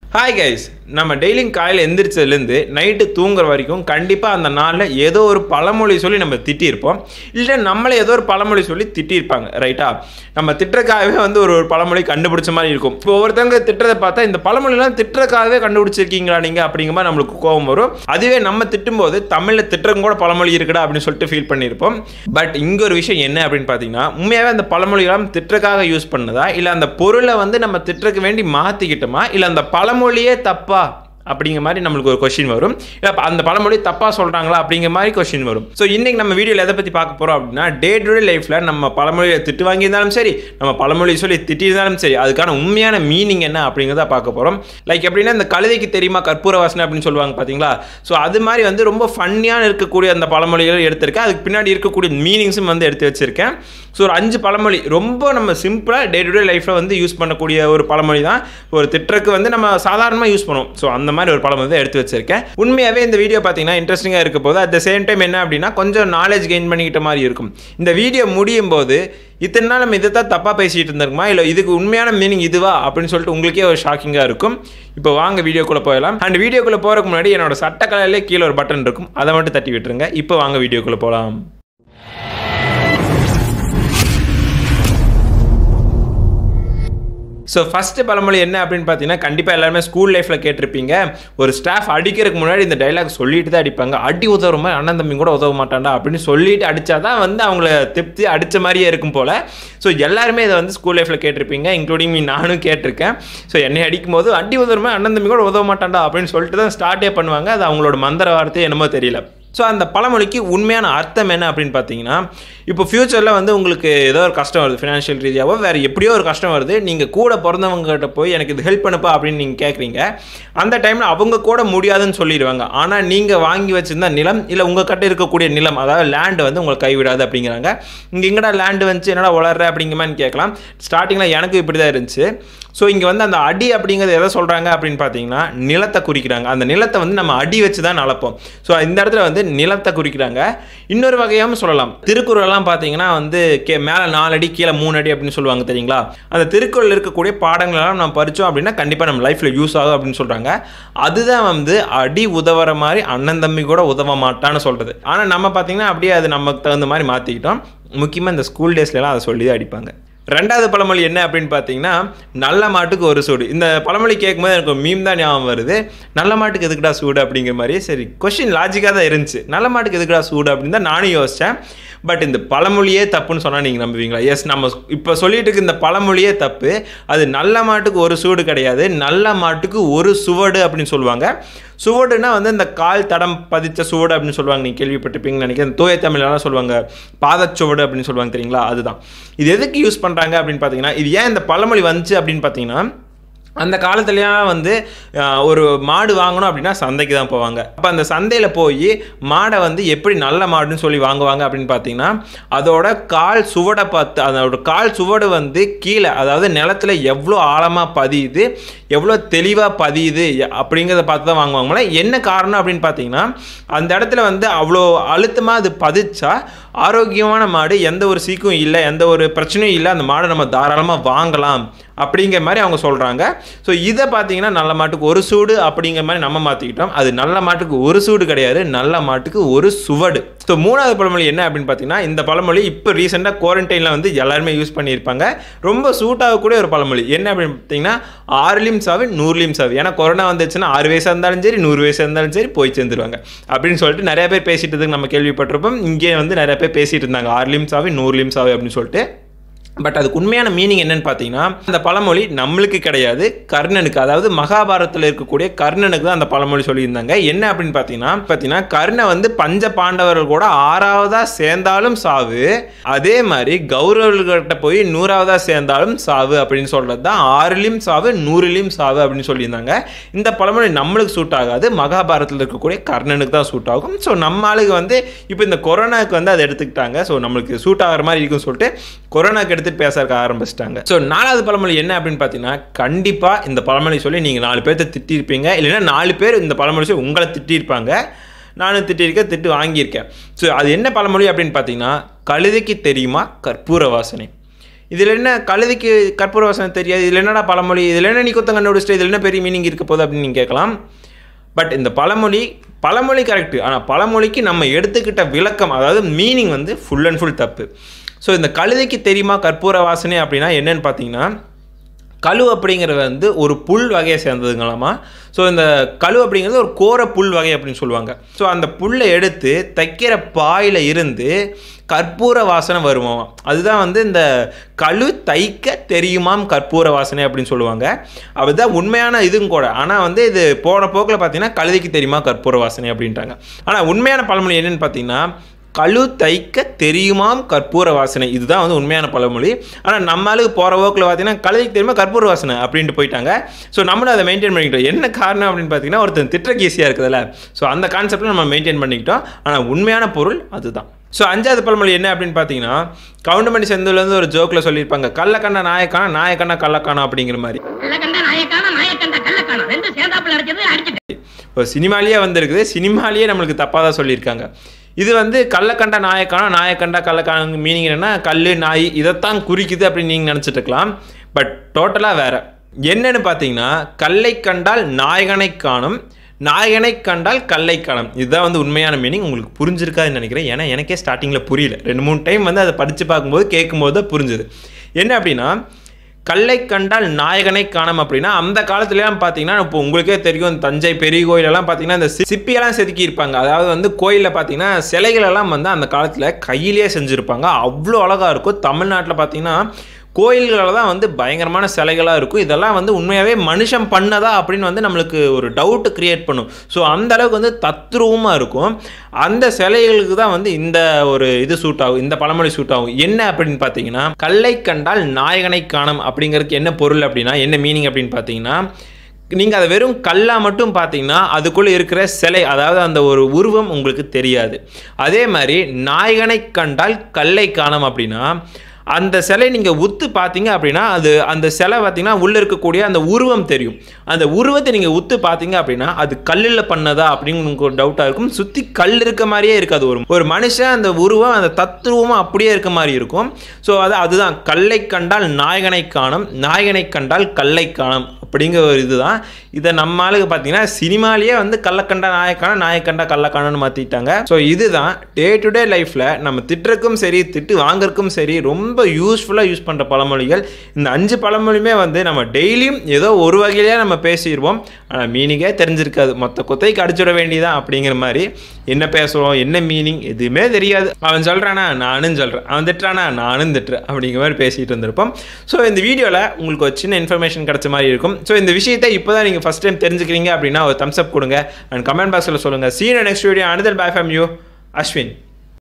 hi guys நம்ம டெய்லியும் காலையில் எந்திரிச்சதுலேருந்து நைட்டு தூங்குற வரைக்கும் கண்டிப்பாக அந்த நாளில் ஏதோ ஒரு பழமொழி சொல்லி நம்ம திட்டியிருப்போம் இல்லை நம்மளே ஏதோ ஒரு பழமொழி சொல்லி திட்டியிருப்பாங்க ரைட்டா நம்ம திட்டுறக்காகவே வந்து ஒரு ஒரு பழமொழி கண்டுபிடிச்ச மாதிரி இருக்கும் இப்போ ஒவ்வொருத்தவங்க திட்டுறதை பார்த்தா இந்த பழமொழிலாம் திட்டுறக்காகவே கண்டுபிடிச்சிருக்கீங்களா நீங்கள் அப்படிங்கிற மாதிரி நம்மளுக்கு கோபம் வரும் அதுவே நம்ம திட்டும்போது தமிழில் திட்டுறங்க கூட பழமொழி இருக்குடா அப்படின்னு சொல்லிட்டு ஃபீல் பண்ணியிருப்போம் பட் இங்கே ஒரு விஷயம் என்ன அப்படின்னு பார்த்தீங்கன்னா உண்மையாகவே அந்த பழமொழிகளாம் திட்டுறக்காக யூஸ் பண்ணதா இல்லை அந்த பொருளை வந்து நம்ம திட்டுறக்கு வேண்டி மாற்றிக்கிட்டோமா இல்லை அந்த பழமொழியே தப்பா அப்படிங்கிற மாதிரி நம்மளுக்கு ஒரு கொஸ்டின் வரும் இல்லை அந்த பழமொழி தப்பாக சொல்கிறாங்களா அப்படிங்கிற மாதிரி கொஸ்டின் வரும் ஸோ இன்றைக்கி நம்ம வீடியோவில் எதை பற்றி பார்க்க போகிறோம் அப்படின்னா டே டு டே லைஃப்பில் நம்ம பழமொழியை திட்டு வாங்கியிருந்தாலும் சரி நம்ம பழமொழி சொல்லி திட்டியிருந்தாலும் சரி அதுக்கான உண்மையான மீனிங் என்ன அப்படிங்கிறத பார்க்க போகிறோம் லைக் எப்படின்னா இந்த கழுதைக்கு தெரியுமா கற்பூர வாசனை அப்படின்னு சொல்லுவாங்க பார்த்தீங்களா ஸோ அது மாதிரி வந்து ரொம்ப ஃபன்னியான இருக்கக்கூடிய அந்த பழமொழிகள் எடுத்திருக்கேன் அதுக்கு பின்னாடி இருக்கக்கூடிய மீனிங்ஸும் வந்து எடுத்து வச்சிருக்கேன் ஸோ ஒரு அஞ்சு பழமொழி ரொம்ப நம்ம சிம்பிளாக டே டு டே லைஃப்பில் வந்து யூஸ் பண்ணக்கூடிய ஒரு பழமொழி தான் ஒரு திட்டுறக்கு வந்து நம்ம சாதாரணமாக யூஸ் பண்ணுவோம் ஸோ அந்த மாதிரி ஒரு பழமொழி தான் எடுத்து வச்சிருக்கேன் உண்மையாகவே இந்த வீடியோ பார்த்தீங்கன்னா இன்ட்ரெஸ்டிங்காக இருக்க போது அட் த சேம் டைம் என்ன அப்படின்னா கொஞ்சம் நாலேஜ் கெயின் பண்ணிக்கிட்ட மாதிரி இருக்கும் இந்த வீடியோ முடியும் போது இத்தனை நாள் நம்ம இதை தான் தப்பாக பேசிகிட்டு இருந்திருக்குமா இல்லை இதுக்கு உண்மையான மீனிங் இதுவா அப்படின்னு சொல்லிட்டு உங்களுக்கே ஒரு ஷாக்கிங்காக இருக்கும் இப்போ வாங்க வீடியோக்குள்ளே போகலாம் அண்ட் வீடியோக்குள்ளே போகிறதுக்கு முன்னாடி என்னோட சட்ட கலர்லேயே கீழே ஒரு பட்டன் இருக்கும் அதை மட்டும் தட்டி விட்டுருங்க இப்போ வாங்க வீடியோக்குள்ளே போகலாம் ஸோ ஃபஸ்ட்டு பழமொழி என்ன அப்படின்னு பார்த்தீங்கன்னா கண்டிப்பாக எல்லாருமே ஸ்கூல் லைஃப்பில் கேட்டிருப்பீங்க ஒரு ஸ்டாஃப் அடிக்கிறதுக்கு முன்னாடி இந்த டைலாக் சொல்லிட்டு தான் அடிப்பாங்க அடி உதவுற மாதிரி அண்ணன் தம்பி கூட உதவ மாட்டான்டா அப்படின்னு சொல்லிட்டு அடித்தா தான் வந்து அவங்கள திருப்தி அடித்த மாதிரியே இருக்கும் போல் ஸோ எல்லாருமே இதை வந்து ஸ்கூல் லைஃப்பில் கேட்டிருப்பீங்க இன்க்ளூடிங் மீ நானும் கேட்டிருக்கேன் ஸோ என்னை அடிக்கும் போது அடி உதவுற மாதிரி அண்ணன் தம்பி கூட உதவ மாட்டான்டா அப்படின்னு சொல்லிட்டு தான் ஸ்டார்ட்டே பண்ணுவாங்க அது அவங்களோட மந்திர வார்த்தை என்னமோ தெரியல ஸோ அந்த பழமொழிக்கு உண்மையான அர்த்தம் என்ன அப்படின்னு பார்த்தீங்கன்னா இப்போ ஃப்யூச்சரில் வந்து உங்களுக்கு ஏதோ ஒரு கஷ்டம் வருது ஃபினான்ஷியல் ரீதியாகவோ வேறு எப்படியோ ஒரு கஷ்டம் வருது நீங்கள் கூட பிறந்தவங்ககிட்ட போய் எனக்கு இது ஹெல்ப் பண்ணுப்பா அப்படின்னு நீங்கள் கேட்குறீங்க அந்த டைமில் அவங்க கூட முடியாதுன்னு சொல்லிடுவாங்க ஆனால் நீங்கள் வாங்கி வச்சிருந்த நிலம் இல்லை உங்கள் கிட்ட இருக்கக்கூடிய நிலம் அதாவது லேண்டு வந்து உங்களை கைவிடாது அப்படிங்கிறாங்க இங்கே எங்கடா லேண்டு வந்துச்சு என்னடா வளர்ற அப்படிங்கிற மாதிரி கேட்கலாம் ஸ்டார்டிங்கில் எனக்கும் இப்படி தான் இருந்துச்சு ஸோ இங்கே வந்து அந்த அடி அப்படிங்கிறது எதை சொல்கிறாங்க அப்படின்னு பார்த்தீங்கன்னா நிலத்தை குறிக்கிறாங்க அந்த நிலத்தை வந்து நம்ம அடி வச்சு தான் அளப்போம் ஸோ இந்த இடத்துல வந்து நிலத்தை குறிக்கிறாங்க இன்னொரு வகையாகவும் சொல்லலாம் திருக்குறள்லாம் பார்த்தீங்கன்னா வந்து கே மேலே நாலு அடி கீழே மூணு அடி அப்படின்னு சொல்லுவாங்க தெரியுங்களா அந்த திருக்குறள் இருக்கக்கூடிய பாடங்களெல்லாம் நம்ம படித்தோம் அப்படின்னா கண்டிப்பாக நம்ம லைஃப்பில் யூஸ் ஆகும் அப்படின்னு சொல்கிறாங்க அதுதான் வந்து அடி உதவுற மாதிரி அண்ணன் தம்பி கூட உதவ மாட்டான்னு சொல்கிறது ஆனால் நம்ம பார்த்தீங்கன்னா அப்படியே அது நமக்கு தகுந்த மாதிரி மாற்றிக்கிட்டோம் முக்கியமாக இந்த ஸ்கூல் டேஸ்லலாம் அதை சொல்லி தான் அடிப்பாங்க ரெண்டாவது பழமொழி என்ன அப்படின்னு பார்த்தீங்கன்னா நல்ல மாட்டுக்கு ஒரு சூடு இந்த பழமொழி கேட்கும்போது எனக்கு மீம் தான் ஞாபகம் வருது நல்ல மாட்டுக்கு எதுக்குடா சூடு அப்படிங்கிற மாதிரி சரி கொஷின் லாஜிக்காக தான் இருந்துச்சு நல்ல மாட்டுக்கு எதுக்குடா சூடு அப்படின்னு தான் நானும் யோசித்தேன் பட் இந்த பழமொழியே தப்புன்னு சொன்னால் நீங்கள் நம்புவீங்களா எஸ் நம்ம இப்போ சொல்லிட்டு இருக்க இந்த பழமொழியே தப்பு அது நல்ல மாட்டுக்கு ஒரு சூடு கிடையாது நல்ல மாட்டுக்கு ஒரு சுவடு அப்படின்னு சொல்லுவாங்க சுவடுனா வந்து இந்த கால் தடம் பதிச்ச சுவடு அப்படின்னு சொல்லுவாங்க நீங்கள் கேள்விப்பட்டிருப்பீங்கன்னு நினைக்கிறேன் தூய தமிழெல்லாம் சொல்லுவாங்க பாதச்சுவடு அப்படின்னு சொல்லுவாங்க தெரியுங்களா அதுதான் இது எதுக்கு யூஸ் பண்ணுறாங்க அப்படின்னு பார்த்தீங்கன்னா இது ஏன் இந்த பழமொழி வந்துச்சு அப்படின்னு பார்த்தீங்கன்னா அந்த காலத்துலலாம் வந்து ஒரு மாடு வாங்கணும் அப்படின்னா சந்தைக்கு தான் போவாங்க அப்போ அந்த சந்தையில் போய் மாடை வந்து எப்படி நல்ல மாடுன்னு சொல்லி வாங்குவாங்க அப்படின்னு பார்த்தீங்கன்னா அதோட கால் சுவடை பார்த்து அதோட கால் சுவடு வந்து கீழே அதாவது நிலத்தில் எவ்வளோ ஆழமாக பதியுது எவ்வளோ தெளிவாக பதியுது அப்படிங்கிறத பார்த்து தான் வாங்குவாங்களே என்ன காரணம் அப்படின்னு பார்த்தீங்கன்னா அந்த இடத்துல வந்து அவ்வளோ அழுத்தமாக அது பதிச்சா ஆரோக்கியமான மாடு எந்த ஒரு சீக்கும் இல்லை எந்த ஒரு பிரச்சனையும் இல்லை அந்த மாடை நம்ம தாராளமாக வாங்கலாம் அப்படிங்கிற மாதிரி அவங்க சொல்கிறாங்க ஸோ இதை பார்த்தீங்கன்னா நல்ல மாட்டுக்கு ஒரு சூடு அப்படிங்கிற மாதிரி நம்ம மாற்றிக்கிட்டோம் அது நல்ல மாட்டுக்கு ஒரு சூடு கிடையாது நல்ல மாட்டுக்கு ஒரு சுவடு ஸோ மூணாவது பழமொழி என்ன அப்படின்னு பார்த்தீங்கன்னா இந்த பழமொழி இப்போ ரீசெண்டாக குவாரண்டைனில் வந்து எல்லாருமே யூஸ் பண்ணியிருப்பாங்க ரொம்ப சூட் ஆகக்கூடிய ஒரு பழமொழி என்ன அப்படின்னு பார்த்தீங்கன்னா ஆறுலையும் சாவு நூறுலையும் சாவு ஏன்னா கொரோனா வந்துச்சுன்னா ஆறு வயசாக இருந்தாலும் சரி நூறு வயசாக இருந்தாலும் சரி போய் சேர்ந்துருவாங்க அப்படின்னு சொல்லிட்டு நிறைய பேர் பேசிட்டு நம்ம கேள்விப்பட்டிருப்போம் இங்கே வந்து நிறைய பேர் பேசிட்டு இருந்தாங்க ஆறுலையும் சாவு நூறுலையும் சாவு அப்படின்னு சொல்லிட்டு பட் அதுக்கு உண்மையான மீனிங் என்னன்னு பார்த்தீங்கன்னா அந்த பழமொழி நம்மளுக்கு கிடையாது கர்ணனுக்கு அதாவது மகாபாரதத்தில் இருக்கக்கூடிய கர்ணனுக்கு தான் அந்த பழமொழி சொல்லியிருந்தாங்க என்ன அப்படின்னு பார்த்தீங்கன்னா பார்த்தீங்கன்னா கர்ண வந்து பஞ்ச பாண்டவர்கள் கூட ஆறாவதா சேர்ந்தாலும் சாவு அதே மாதிரி கௌரவர்கள்கிட்ட போய் நூறாவதா சேர்ந்தாலும் சாவு அப்படின்னு சொல்றது தான் ஆறுலையும் சாவு நூறுலையும் சாவு அப்படின்னு சொல்லியிருந்தாங்க இந்த பழமொழி நம்மளுக்கு சூட் ஆகாது மகாபாரதத்தில் இருக்கக்கூடிய கர்ணனுக்கு தான் சூட் ஆகும் ஸோ நம்ம ஆளுக்கு வந்து இப்போ இந்த கொரோனாவுக்கு வந்து அதை எடுத்துக்கிட்டாங்க ஸோ நம்மளுக்கு சூட் ஆகிற மாதிரி இருக்குன்னு சொல்லிட்டு கொரோனாக்கு எடுத்து எடுத்து பேச ஆரம்பிச்சிட்டாங்க ஸோ நாலாவது பழமொழி என்ன அப்படின்னு பார்த்தீங்கன்னா கண்டிப்பாக இந்த பழமொழி சொல்லி நீங்கள் நாலு பேர்த்த திட்டிருப்பீங்க இல்லைன்னா நாலு பேர் இந்த பழமொழி சொல்லி உங்களை திட்டிருப்பாங்க நானும் திட்டிருக்கேன் திட்டு வாங்கியிருக்கேன் ஸோ அது என்ன பழமொழி அப்படின்னு பார்த்தீங்கன்னா கழுதைக்கு தெரியுமா கற்பூர வாசனை இதில் என்ன கழுதிக்கு கற்பூர வாசனை தெரியாது இதில் என்னடா பழமொழி இதில் என்ன நீ குத்தம் கண்டுபிடிச்சிட்டு இதில் என்ன பெரிய மீனிங் இருக்க போகுது அப்படின்னு நீங்கள் கேட்கலாம் பட் இந்த பழமொழி பழமொழி கரெக்டு ஆனால் பழமொழிக்கு நம்ம எடுத்துக்கிட்ட விளக்கம் அதாவது மீனிங் வந்து ஃபுல் அண்ட் ஃபுல் தப்பு ஸோ இந்த கழுதைக்கு தெரியுமா கற்பூர வாசனை அப்படின்னா என்னன்னு பார்த்தீங்கன்னா கழு அப்படிங்கிறது வந்து ஒரு புல் வகையை சேர்ந்ததுங்களாமா ஸோ இந்த கழு அப்படிங்கிறது ஒரு கோர புல் வகை அப்படின்னு சொல்லுவாங்க ஸோ அந்த புல்லை எடுத்து தைக்கிற பாயில் இருந்து கற்பூர வாசனை வருமாம் அதுதான் வந்து இந்த கழு தைக்க தெரியுமாம் கற்பூர வாசனை அப்படின்னு சொல்லுவாங்க அதுதான் உண்மையான இதுவும் கூட ஆனால் வந்து இது போன போக்கில் பார்த்தீங்கன்னா கழுதைக்கு தெரியுமா கற்பூர வாசனை அப்படின்ட்டாங்க ஆனால் உண்மையான பழமொழி என்னன்னு பார்த்தீங்கன்னா கழு தைக்க தெரியுமாம் கற்பூர வாசனை இதுதான் வந்து உண்மையான பழமொழி ஆனால் நம்மளுக்கு போகிற போக்கில் பார்த்தீங்கன்னா கழுதைக்கு தெரியுமா கற்பூர வாசனை அப்படின்ட்டு போயிட்டாங்க ஸோ நம்மளும் அதை மெயின்டைன் பண்ணிக்கிட்டோம் என்ன காரணம் அப்படின்னு பார்த்தீங்கன்னா ஒருத்தன் திட்டக்கு ஈஸியாக இருக்குதுல்ல ஸோ அந்த கான்செப்டில் நம்ம மெயின்டைன் பண்ணிக்கிட்டோம் ஆனால் உண்மையான பொருள் அதுதான் ஸோ அஞ்சாவது பழமொழி என்ன அப்படின்னு பார்த்தீங்கன்னா கவுண்டமணி செந்திலேருந்து ஒரு ஜோக்கில் சொல்லியிருப்பாங்க கள்ளக்கண்ணா நாயக்கானா நாயக்கண்ணா கள்ளக்கானா அப்படிங்கிற மாதிரி கள்ளக்கண்ட நாயக்கான நாயக்கண்ட கள்ளக்கான ரெண்டு சேர்ந்தாப்புல அடிச்சது அடிச்சுட்டு இப்போ சினிமாலேயே வந்திருக்குது சினிமாலேயே நம்மளுக்கு தப்பாக தான் சொல்லியிருக்காங்க இது வந்து கள்ளக்கண்ட நாயக்கானா நாயக்கண்டா கள்ளக்கான மீனிங் என்னன்னா கல் நாய் இதைத்தான் குறிக்குது அப்படின்னு நீங்கள் நினச்சிட்டு இருக்கலாம் பட் டோட்டலாக வேற என்னன்னு பார்த்தீங்கன்னா கல்லை கண்டால் நாயகனை காணும் நாயகனை கண்டால் கல்லை காணும் இதுதான் வந்து உண்மையான மீனிங் உங்களுக்கு புரிஞ்சிருக்காதுன்னு நினைக்கிறேன் ஏன்னா எனக்கே ஸ்டார்டிங்கில் புரியல ரெண்டு மூணு டைம் வந்து அதை படித்து பார்க்கும்போது கேட்கும்போது தான் புரிஞ்சுது என்ன அப்படின்னா கல்லை கண்டால் நாயகனை காணம் அப்படின்னா அந்த காலத்துலலாம் பார்த்தீங்கன்னா இப்போ உங்களுக்கே தெரியும் இந்த தஞ்சை பெரிய கோயிலெல்லாம் பார்த்தீங்கன்னா இந்த சி- சிப்பியெல்லாம் செதுக்கி இருப்பாங்க அதாவது வந்து கோயிலில் பார்த்தீங்கன்னா சிலைகள் எல்லாம் வந்து அந்த காலத்தில் கையிலேயே செஞ்சுருப்பாங்க அவ்வளோ அழகாக இருக்கும் தமிழ்நாட்டில் பார்த்தீங்கன்னா கோயில்களில் தான் வந்து பயங்கரமான சிலைகளாக இருக்கும் இதெல்லாம் வந்து உண்மையாகவே மனுஷன் பண்ணதா அப்படின்னு வந்து நம்மளுக்கு ஒரு டவுட் கிரியேட் பண்ணும் ஸோ அந்த அளவுக்கு வந்து தத்ரூபமாக இருக்கும் அந்த சிலைகளுக்கு தான் வந்து இந்த ஒரு இது சூட் ஆகும் இந்த பழமொழி சூட் ஆகும் என்ன அப்படின்னு பார்த்தீங்கன்னா கல்லை கண்டால் நாயகனை காணும் அப்படிங்கிறதுக்கு என்ன பொருள் அப்படின்னா என்ன மீனிங் அப்படின்னு பார்த்தீங்கன்னா நீங்கள் அதை வெறும் கல்லாக மட்டும் பார்த்தீங்கன்னா அதுக்குள்ளே இருக்கிற சிலை அதாவது அந்த ஒரு உருவம் உங்களுக்கு தெரியாது அதே மாதிரி நாயகனை கண்டால் கல்லை காணும் அப்படின்னா அந்த சிலை நீங்கள் உத்து பார்த்தீங்க அப்படின்னா அது அந்த சிலை பார்த்தீங்கன்னா உள்ளே இருக்கக்கூடிய அந்த உருவம் தெரியும் அந்த உருவத்தை நீங்கள் உத்து பார்த்தீங்க அப்படின்னா அது கல்லில் பண்ணதா அப்படின்னு உங்களுக்கு ஒரு டவுட்டாக இருக்கும் சுற்றி கல் இருக்க மாதிரியே இருக்காது ஒரு ஒரு மனுஷன் அந்த உருவம் அந்த தத்துருவமும் அப்படியே இருக்க மாதிரி இருக்கும் ஸோ அது அதுதான் கல்லை கண்டால் நாயகனை காணும் நாயகனை கண்டால் கல்லை காணும் அப்படிங்கிற ஒரு இதுதான் இதை நம்ம ஆளுக்கு பார்த்தீங்கன்னா சினிமாலேயே வந்து கள்ளக்கண்டா நாயக்கான நாயக்கண்டா கள்ளக்கானன்னு மாற்றிட்டாங்க ஸோ இதுதான் டே டு டே லைஃப்பில் நம்ம திட்டுறக்கும் சரி திட்டு வாங்குறதுக்கும் சரி ரொம்ப யூஸ்ஃபுல்லாக யூஸ் பண்ணுற பழமொழிகள் இந்த அஞ்சு பழமொழியுமே வந்து நம்ம டெய்லியும் ஏதோ ஒரு வகையிலேயே நம்ம பேசிடுவோம் ஆனால் மீனிங்கே தெரிஞ்சிருக்காது மொத்த கொத்தைக்கு அடிச்சுட வேண்டியதான் அப்படிங்கிற மாதிரி என்ன பேசுகிறோம் என்ன மீனிங் எதுவுமே தெரியாது அவன் சொல்கிறானா நானும் சொல்கிறேன் அவன் திட்டுறானா நானும் திட்டுறேன் அப்படிங்கிற மாதிரி பேசிகிட்டு இருந்திருப்போம் ஸோ இந்த வீடியோவில் உங்களுக்கு ஒரு சின்ன இன்ஃபர்மேஷன் கிடைச்ச மாதிரி இருக்கும் ஸோ இந்த விஷயத்தை இப்போ தான் நீங்கள் ஃபஸ்ட் டைம் தெரிஞ்சுக்கிறீங்க அப்படின்னா ஒரு தம்ஸ் அப் கொடுங்க அண்ட் கமெண்ட் பாக்ஸில் சொல்லுங்கள் see in next video another bye from you Ashwin